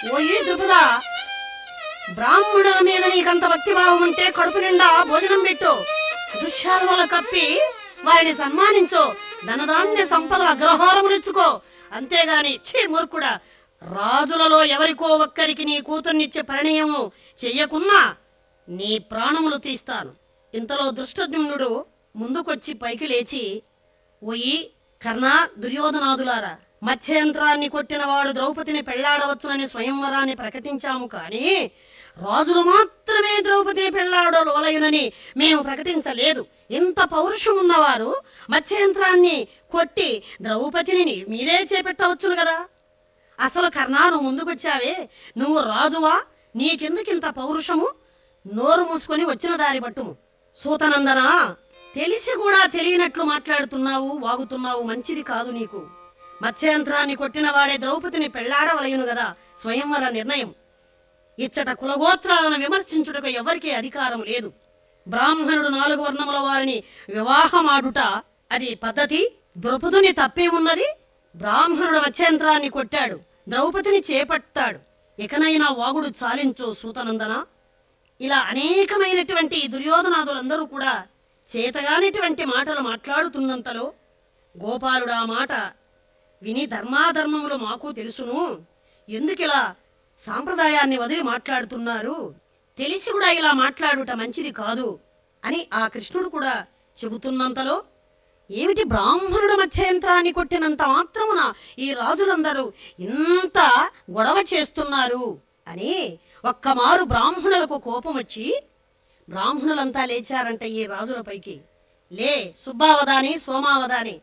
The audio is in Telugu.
ఓయి ద్రుపద బ్రాహ్మణుల మీద నీకంత భక్తి భావం ఉంటే కడుపు నిండా భోజనం పెట్టు దుశ్శాలువల కప్పి వారిని సన్మానించు ధనధాన్య సంపదల అగ్రహారములిచ్చుకో అంతేగాని ఛీ మూర్ఖుడా రాజులలో ఎవరికో ఒక్కరికి నీ కూతుర్నిచ్చే పరిణయము చెయ్యకున్నా నీ ప్రాణములు తీస్తాను ఇంతలో దృష్టజ్ఞుడు ముందుకొచ్చి పైకి లేచి ఓయి కర్ణ దుర్యోధనాదులారా మత్స్యంత్రాన్ని కొట్టిన వాడు ద్రౌపదిని పెళ్లాడవచ్చునని స్వయంవరాన్ని ప్రకటించాము కానీ రాజులు మాత్రమే ద్రౌపదిని పెళ్లాడవలయునని మేము ప్రకటించలేదు ఇంత పౌరుషం ఉన్నవారు మత్స్యంత్రాన్ని కొట్టి ద్రౌపదిని మీరే చేపెట్టవచ్చును కదా అసలు కర్ణా నువ్వు ముందుకొచ్చావే నువ్వు రాజువా నీకెందుకింత పౌరుషము నోరు మూసుకొని వచ్చిన దారి పట్టుము సూతనందనా తెలిసి కూడా తెలియనట్లు మాట్లాడుతున్నావు వాగుతున్నావు మంచిది కాదు నీకు మత్స్యంత్రాన్ని కొట్టిన వాడే ద్రౌపదిని పెళ్లాడవలయును గదా స్వయంవర నిర్ణయం ఇచ్చట కులగోత్రాలను విమర్శించుటకు ఎవరికీ అధికారం లేదు బ్రాహ్మణుడు నాలుగు వర్ణముల వారిని వివాహమాడుట అది పద్ధతి ద్రౌపదుని తప్పే ఉన్నది బ్రాహ్మణుడు మత్స్యంత్రాన్ని కొట్టాడు ద్రౌపదిని చేపట్టాడు ఇకనైనా వాగుడు చాలించు సూతనందన ఇలా అనేకమైనటువంటి దుర్యోధనాదులందరూ కూడా చేతగానిటువంటి మాటలు మాట్లాడుతున్నంతలో గోపాలుడు ఆ మాట విని ధర్మాధర్మములు మాకు తెలుసును ఎందుకిలా సాంప్రదాయాన్ని వదిలి మాట్లాడుతున్నారు తెలిసి కూడా ఇలా మాట్లాడుట మంచిది కాదు అని ఆ కృష్ణుడు కూడా చెబుతున్నంతలో ఏమిటి బ్రాహ్మణుడు మత్స్యంత్రాన్ని కొట్టినంత మాత్రమున ఈ రాజులందరూ ఇంత గొడవ చేస్తున్నారు అని ఒక్కమారు బ్రాహ్మణులకు కోపం వచ్చి బ్రాహ్మణులంతా లేచారంట ఈ రాజులపైకి లే సుబ్బావదాని సోమావదాని